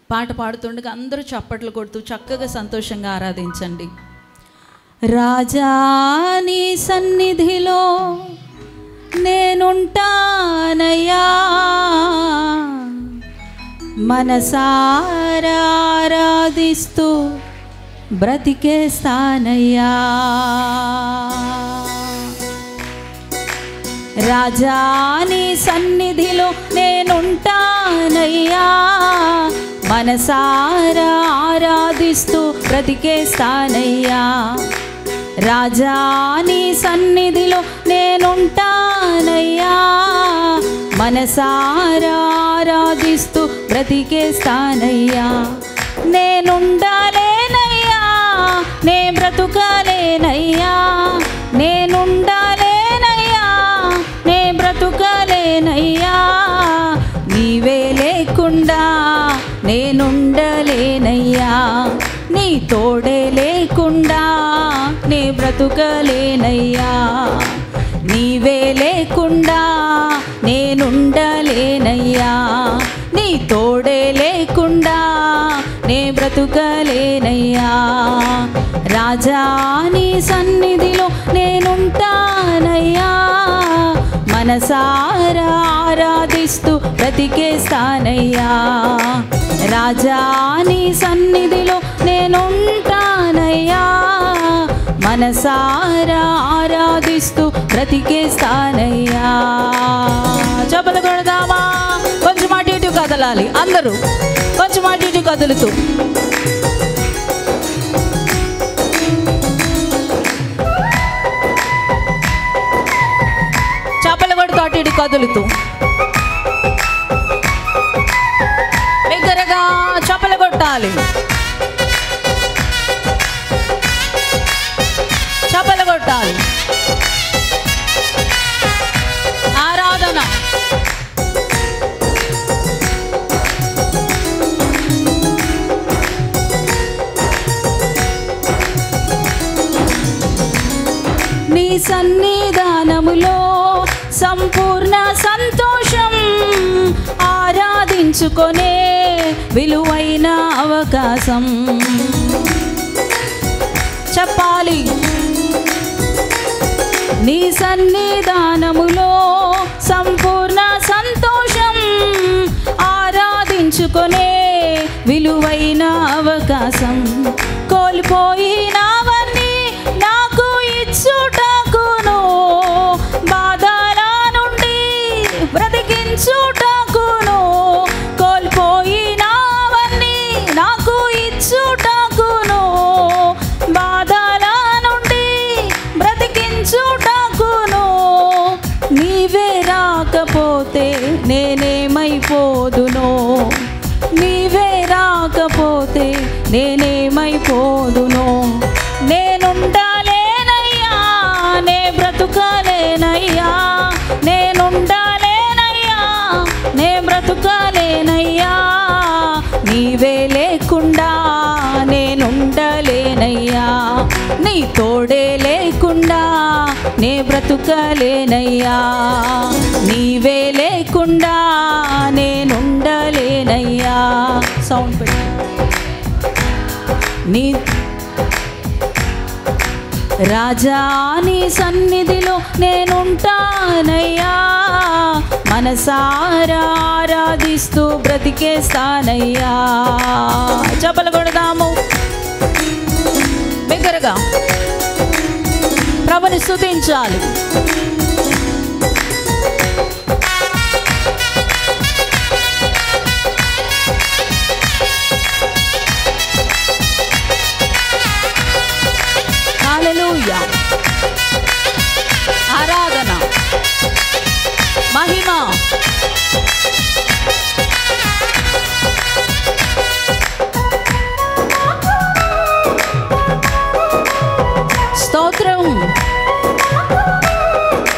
పాట పాడుతుండగా అందరూ చప్పట్లు కొడుతూ చక్కగా సంతోషంగా ఆరాధించండి రాజా నీ సన్నిధిలో నేనుంటానయ్యా మనసారా ఆరాధిస్తూ బ్రతికేస్తానయ్యా రాజాని సన్నిధిలో నేనుంటానయ్యా మనసారా ఆరాధిస్తూ బ్రతికేస్తానయ్యా రాజాని సన్నిధిలో నేనుంటానయ్యా మనసారా ఆరాధిస్తూ బ్రతికేస్తానయ్యా నేనుండాలేనయ్యా నే బ్రతుకాలేనయ్యా నేనుండాలేనయ్యా నే బ్రతుకాలేనయ్యా నీవే లేకుండా నేనుండలేనయ్యా నీ తోడే లేకుండా నే బ్రతుకలేనయ్యా నీవే లేకుండా నేనుండలేనయ్యా నీ తోడే లేకుండా నే బ్రతుకలేనయ్యా రాజా నీ సన్నిధిలో నేనుంటానయ్యా మనసారా ఆరాధిస్తూ బ్రతికేస్తానయ్యా రాజా నీ సన్నిధిలో నేనుంటానయ్యా మనసారా ఆరాధిస్తూ బ్రతికేస్తానయ్యా చెప్పలు కొడదామా కొంచెం అటు ఇటు కదలాలి అందరూ కొంచెం అటు ఇటు కదులుతూ చేపలు కొడుతూ అటు ఇటు కదులుతూ బిగ్గరగా చేపలు కొట్టాలి చేపలు కొట్టాలి ఆరాధన నీ సన్నిధానములో సంపూర్ణ సంతోషం ఆరాధించుకొనే విలువైన అవకాశం చెప్పాలి నీ సన్నిధానములో సంపూర్ణ సంతోషం ఆరాధించుకొనే విలువైన అవకాశం కోల్పోయినవన్నీ నాకు ఇచ్చుటకును బాధల నుండి బ్రతికించుటకును కోల్పోయినవన్నీ నాకు ఇచ్చుటకును బాధల నుండి బ్రతికించుటకును నీవే రాకపోతే నేనేమైపోదునో నీవే రాకపోతే నేనేమైపోదునో నేనుండాలేనయ్యా నే బ్రతుకాలేనయ్యా నేనుండాలేనయ్యా నే బ్రతుకాలేనయ్యా నీవే లేకుండా నేనుండలేనయ్యా నీ తోడే లేకుండా నే బ్రతుకలేనయ్యా నీవే లేకుండా నేనుండలేనయ్యా సౌండ్ పెట్టి నీ రాజా నీ సన్నిధిలో నేనుంటానయ్యా మనసారా ఆరాధిస్తూ బ్రతికేస్తానయ్యా చెప్పలు కొడదాము బిగ్గరగా ప్రభుని స్తుతించాలి హల్లెలూయా ఆరాధన మహిమ స్తోత్రం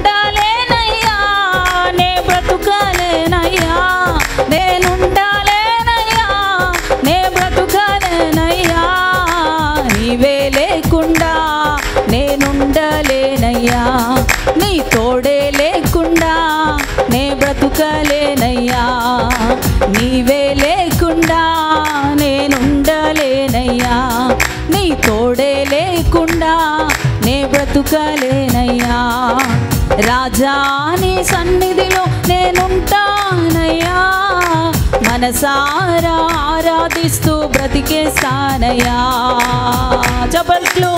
నేనుండాలేనయ్యా నే బ్రతుకలేనయ్యా నేనుండాలేనయ్యా నే బ్రతుకలేనయ్యా నీవే లేకుండా నేనుండలేనయ్యా నీ తోడే లేకుండా నే బ్రతుకలేనయ్యా నీవే లేకుండా నేనుండలేనయ్యా నీ తోడే లేకుండా నే బ్రతుకలేనయ్యా రాజా నీ సన్నిధిలో నేనుంటానయ్యా మనసారా ఆరాధిస్తూ బ్రతికేస్తానయ్యా చపట్లు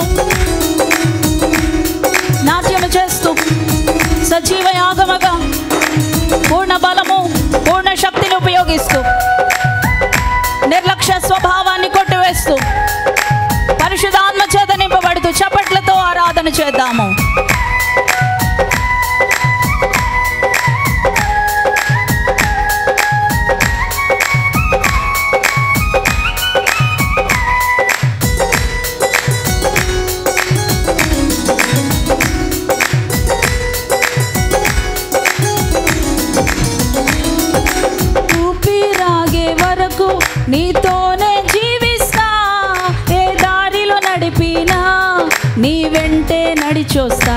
నాట్యము చేస్తూ సజీవ యాగమగా పూర్ణ బలము పూర్ణ శక్తిని ఉపయోగిస్తూ నిర్లక్ష్య స్వభావాన్ని కొట్టివేస్తూ పరిశుధాత్మ చేత నింపబడుతూ చప్పట్లతో ఆరాధన చేద్దాము ఊపిరాగే వరకు నీతోనే జీవిస్తా ఏ దారిలో నడిపినా నీ వెంటే నడిచొస్తా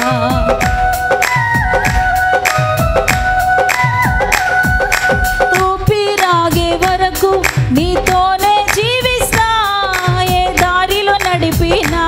ఊపిరాగే వరకు నీతోనే జీవిస్తా ఏ దారిలో నడిపినా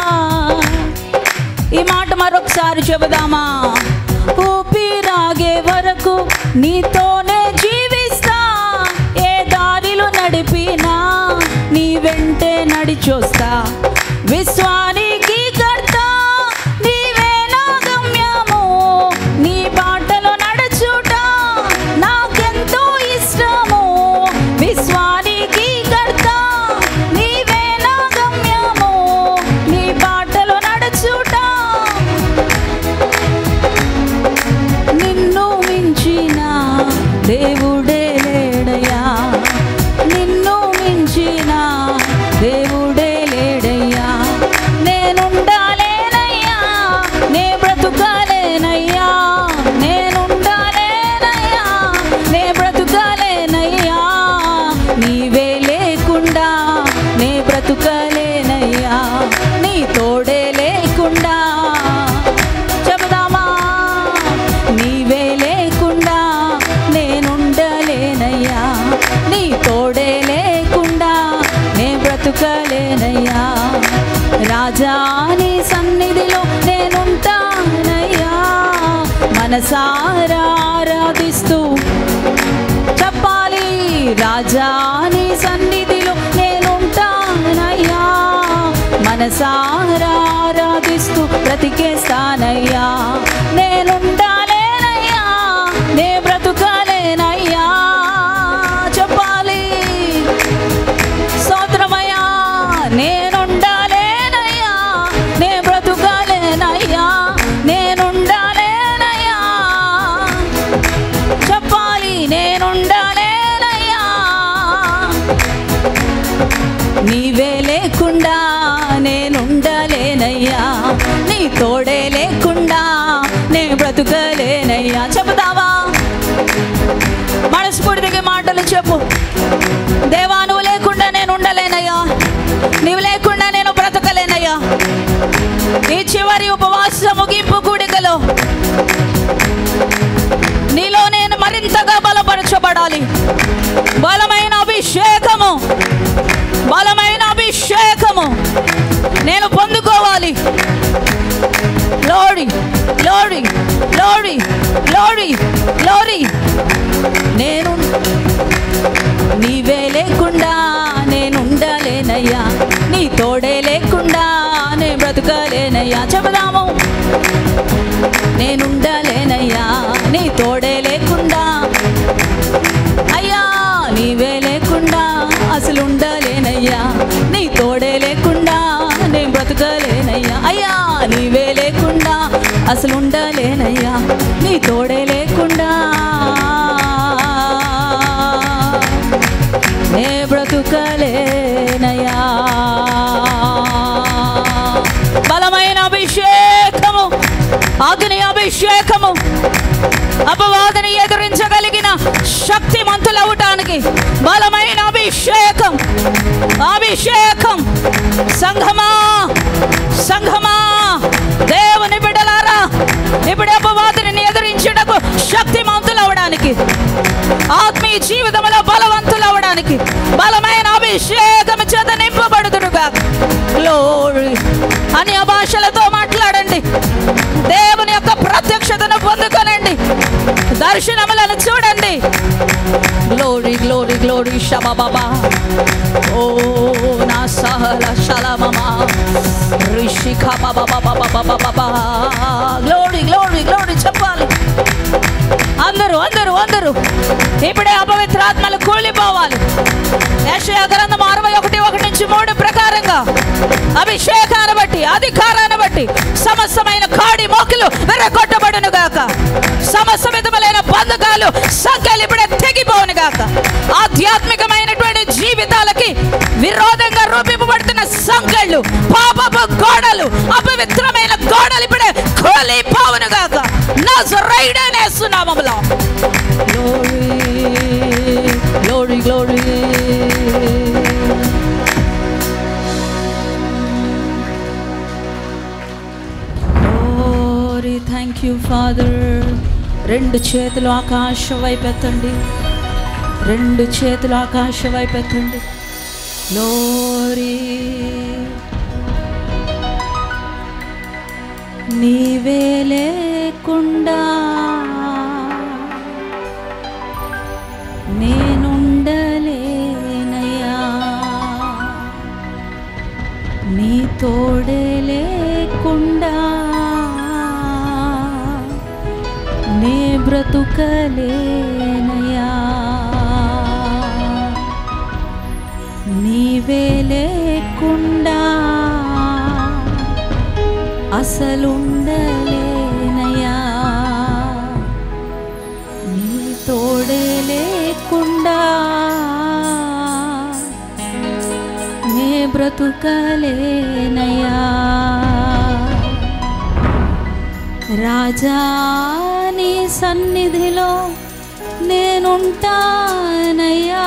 ఈ మాట మరొకసారి చెబుదామా ఊపిరాగే వరకు నీతోనే జీవిస్తా ఏ దారిలో నడిపినా నీ వెంటే నడిచొస్తా విశ్వానికి కర్త నీవే నా గమ్యము నీ బాటలో నడుచుట నాకెంతో ఇష్టము విశ్వానికి కర్త నీవే నా గమ్యము నీ బాటలో నడుచుట నిన్ను మించిన దేవుడే లేడయ్యా నిన్ను మించిన దేవుడే లేడయ్యా నేనుండాలేనయ్యా నే బ్రతుకాలేనయ్యా నేనుండాలేనయ్యా నే బ్రతుకాలేనయ్యా నీవే లేకుండా నే బ్రతుకలేనయ్యా నీ తోడే లేకుండా చెబుదామా నీవే లేకుండా నేనుండలేనయ్యా నీ తోడే లేకుండా నే బ్రతుకలేనయ్యా రాజా నీ సన్నిధిలో నేనుంటానయ్యా మనసారా ఆరాధిస్తూ చెప్పాలి రాజా నీ సన్నిధిలో నేనుంటానయ్యా మనసారా ఆరాధిస్తూ బ్రతికేస్తానయ్యా నేనుండాలేనయ్యా నే బ్రతుకాలేనయ్యా చెప్పాలి స్తోత్రమయ్యా నేనుండాలేనయ్యా నే బ్రతుకాలేనయ్యా నేనుండాలేనయ్యా చెప్పాలి నేనుండాలేనయ్యా నీవే లేకుండా నేనుండలేనయ్యా నీ తోడే లేకుండా నే బ్రతుకలేనయ్యా చెబుతావా మనస్ఫూర్తిగా మాటలు చెప్పు దేవా నువ్వు లేకుండా నేను ఉండలేనయ్యా నువ్వు లేకుండా నేను బ్రతకలేనయ్యా ఈ చివరి ఉపవాస ముగింపు కూడికలో నీలో నేను మరింతగా బలపరచబడాలి బలమైన అభిషేకము బలమైన అభిషేకము నేను పొందుకోవాలి లోడి లోడి లోడి లోడి లోడి నేను నీవే లేకుండా నేను ఉండలేనయ్యా నీ తోడే లేకుండా నేను బ్రతకలేనయ్యా చెబుదాము నేనుండలేనయ్యా నీ తోడే లేకుండా అయ్యా నీవే లేకుండా అసలు ఉండలేనయ్యా నీ తోడే లేకుండా నేను బ్రతకలేనయ్యా అయ్యా నీవే లేకుండా అసలు ఉండలేనయ్యా నీ తోడే లేకుండా నే బ్రతుకలేనయ్యా బలమైన అభిషేకము అగ్ని అభిషేకము అపవాదిని ఎదురించగలిగిన శక్తిమంతులవటానికి బలమైన అభిషేకం అభిషేకం సంఘమా సంఘమా దేవుని బిడ్డలారా ఇప్పుడు అపవాదిని ఎదిరించుటకు శక్తిమంతులవడానికి ఆత్మీయ జీవితంలో బలవంతులవడానికి బలమైన అభిషేకం చేత నింపబడుదురుగా గ్లోరీ అన్య భాషలతో మాట్లాడండి దేవుని యొక్క ప్రత్యక్షతను పొందుకొనండి దర్శనములను చూడండి గ్లోరీ గ్లోరీ గ్లోరీ శబబా ఓ నా సహల శలమమా రిషిఖ గ్లోరీ గ్లోరీ గ్లోరీ చెప్పాలి అందరూ అందరూ అందరూ ఇప్పుడే అపవిత్రాత్మలు కూలిపోవాలి యెషయా గ్రంథం అరవై ఒకటి ఒకటి నుంచి మూడు ప్రకారంగా అభిషేకాన్ని బట్టి అధికారాన్ని బట్టి సమస్తమైన కాడి మోకులు వెర్రగొట్టబడును గాక సమస్త విధములైన బంధకాలు సంఖ్యలు ఇప్పుడే తెగిపోవును గాక ఆధ్యాత్మికమైనటువంటి జీవితాలకి విరోధంగా రూపింపబడుతున్న సంఖ్యలు పాపపు గోడలు అపవిత్రమైన గోడలు ఇప్పుడే కూలిపోవును గాక నజరైడనేస్తున్నామములో glory glory glory glory thank you father రెండు చేతులు ఆకాశం వైపు ఎత్తండి రెండు చేతులు ఆకాశం వైపు ఎత్తండి గ్లోరీ నీవే లేకుండా నేనుండలేనయ్యా నీ తోడే లేకుండా నే బ్రతుకలేనయ్యా నీవే లేకుండా అసలుండలేనయ్యా నీ తోడే లేకుండా నే బ్రతుకలేనయ్యా రాజా నీ సన్నిధిలో నేనుంటానయ్యా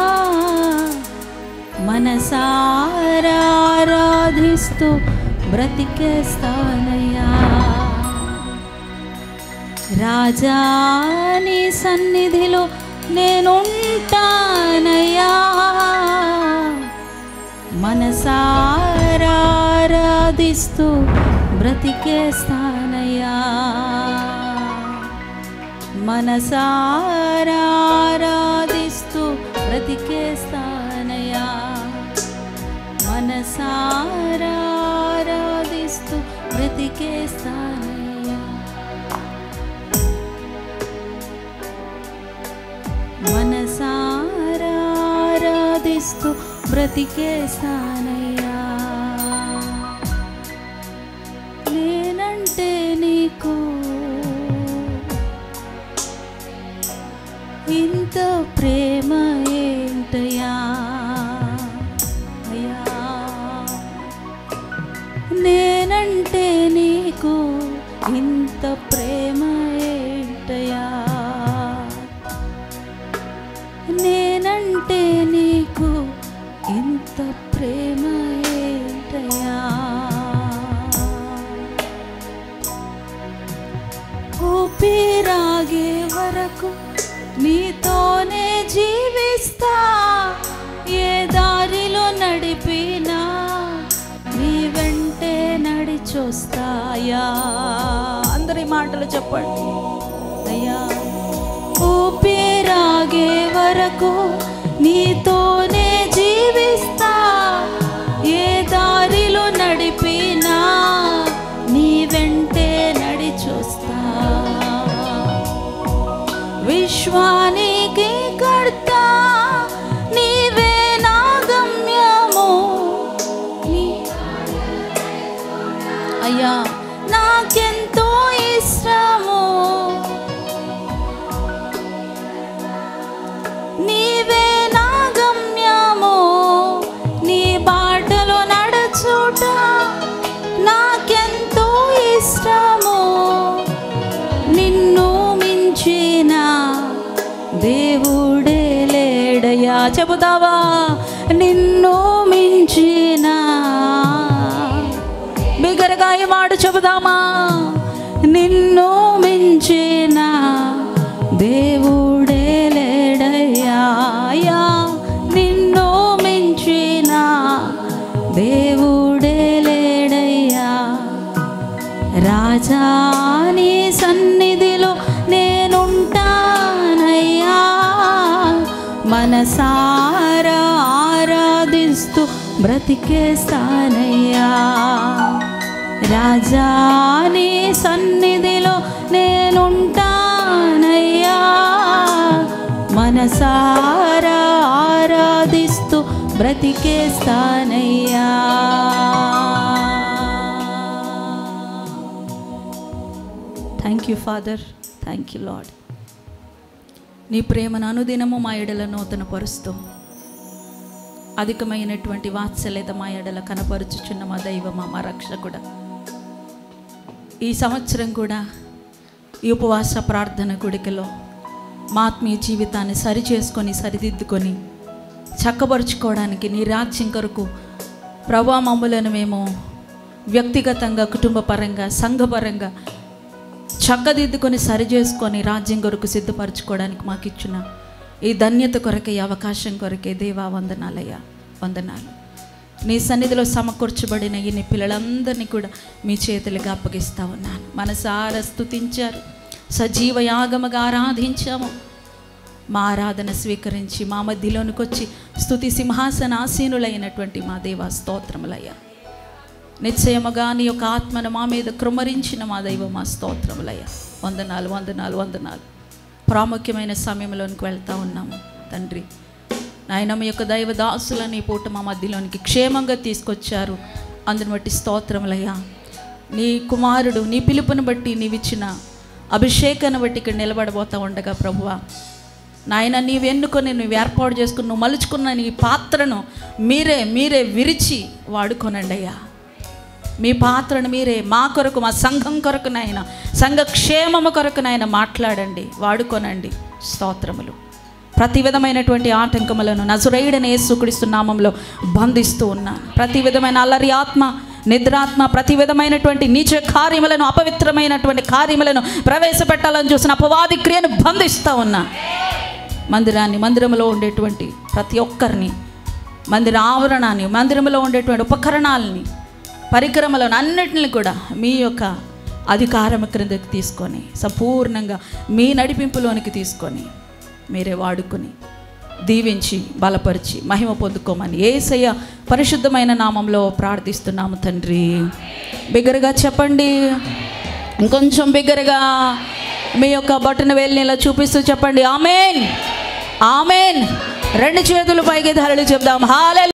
మనసారాధిస్తూ బ్రతికేస్తానయ్యా రాజా నీ సన్నిధిలో నేనుంటానయ్యా మనసారాధిస్తూ బ్రతికేస్తానయ్యా మనసారాధిస్తూ బ్రతికేస్తానయ్యా మనసారాధిస్తూ బ్రతికేస్తానయ్యా మనసారాధిస్తూ బ్రతికేస్తానయ్యా నేనంటే నీకు ఇంత ప్రేమ ఏంటయ్యా అయ్యా నేనంటే నీకు ఇంత ప్రేమ ఏంటయ్యా నేనంటే నీకు ఇంత ప్రేమ ఏంటయ్యా ఊపిరాగే వరకు నీతోనే జీవిస్తా ఏ దారిలో నడిపినా నీ వెంటే నడిచొస్తాయా అందరి మాటలు చెప్పండి అయ్యా ఊపిరాగే వరకు నీతోనే జీవిస్తా ఏ దారిలో నడిపినా నీ వెంటే నడిచొస్తా విశ్వానికి కర్త నీవే నా గమ్యము నీ అయ్యా నాకెంతో ఇష్టము నీవే నా గమ్యము నీ బాటలో నడుచుట నాకెంతో ఇష్టము దేవుడే లేడయ్యా చెబుతావా నిన్ను మించిన బిగరగా ఈ మాట చెబుదామా నిన్ను మించిన దేవుడే లేడయ్యా అయ్యా, నిన్ను మించిన దేవుడే లేడయ్యా రాజా నీ సన్నిధిలో నేనుంటానయ్యా మనసారా ఆరాధిస్తూ బ్రతికేస్తానయ్యా రాజా నీ సన్నిధిలో నేనుంటానయ్యా మనసారా ఆరాధిస్తూ బ్రతికేస్తానయ్యా thank you father thank you Lord నీ ప్రేమను అనుదినము మా ఎడల నూతన పరుస్తూ అధికమైనటువంటి వాత్సల్యత మా ఎడల కనపరుచుచున్న మా దైవమా మా రక్షకుడ ఈ సంవత్సరం కూడా ఈ ఉపవాస ప్రార్థన గుడికలో మా ఆత్మీయ జీవితాన్ని సరిచేసుకొని సరిదిద్దుకొని చక్కబరుచుకోవడానికి నీ రాజ్యం కొరకు ప్రభా మమ్ములను మేము వ్యక్తిగతంగా కుటుంబ పరంగా సంఘపరంగా చక్కదిద్దుకొని సరిచేసుకొని రాజ్యం కొరకు సిద్ధపరచుకోవడానికి మాకు ఇచ్చిన ఈ ధన్యత కొరకే ఈ అవకాశం కొరకే దేవా వందనాలయ్యా వందనాలు నీ సన్నిధిలో సమకూర్చబడిన ఈ నీ పిల్లలందరినీ కూడా మీ చేతులుగా అప్పగిస్తా ఉన్నాను మనసారా స్తుతించారు సజీవ యాగముగా ఆరాధించాము మా ఆరాధన స్వీకరించి మా మధ్యలోనికి వచ్చి స్తుతి సింహాసన ఆసీనులైనటువంటి మా దేవా స్తోత్రములయ్యా నిశ్చయముగా నీ యొక్క ఆత్మను మా మీద కృమరించిన మా దైవ మా స్తోత్రములయ్యా వందనాలు వందనాలు వందనాలు ప్రాముఖ్యమైన సమయంలోనికి వెళ్తా ఉన్నాము తండ్రి నాయన మీ యొక్క దైవ దాసులని ఈ పూట మా మధ్యలోనికి క్షేమంగా తీసుకొచ్చారు అందుని బట్టి స్తోత్రములయ్యా నీ కుమారుడు నీ పిలుపుని బట్టి నీవిచ్చిన అభిషేకాన్ని బట్టి ఇక్కడ నిలబడబోతా ఉండగా ప్రభువా నాయన నీవు ఎన్నుకొని నువ్వు ఏర్పాటు చేసుకుని నువ్వు మలుచుకున్న నీ పాత్రను మీరే మీరే విరిచి వాడుకోనండి అయ్యా మీ పాత్రను మీరే మా కొరకు మా సంఘం కొరకు నాయన సంఘ క్షేమము కొరకు నాయన మాట్లాడండి వాడుకోనండి స్తోత్రములు ప్రతి విధమైనటువంటి ఆటంకములను నజురైడని యేసుక్రీస్తు నామంలో బంధిస్తూ ఉన్నాను ప్రతి విధమైన అల్లరి ఆత్మ నిద్రాత్మ ప్రతి విధమైనటువంటి నీచ కార్యములను అపవిత్రమైనటువంటి కార్యములను ప్రవేశపెట్టాలని చూసిన అపవాది క్రియను బంధిస్తూ ఉన్నా మందిరాన్ని మందిరంలో ఉండేటువంటి ప్రతి ఒక్కరిని మందిర ఆవరణాన్ని మందిరంలో ఉండేటువంటి ఉపకరణాలని పరికరములను అన్నిటిని కూడా మీ యొక్క అధికారం క్రిందకి తీసుకొని సంపూర్ణంగా మీ నడిపింపులోనికి తీసుకొని మీరే వాడుకొని దీవించి బలపరిచి మహిమ పొందుకోమని ఏసయ్య పరిశుద్ధమైన నామంలో ప్రార్థిస్తున్నాము తండ్రి బిగ్గరగా చెప్పండి ఇంకొంచెం బిగ్గరగా మీ యొక్క బటన్ వేలినిలా చూపిస్తూ చెప్పండి ఆమెన్ ఆమెన్ రెండు చేతులు పైకి ధరలు చెప్దాం హాలే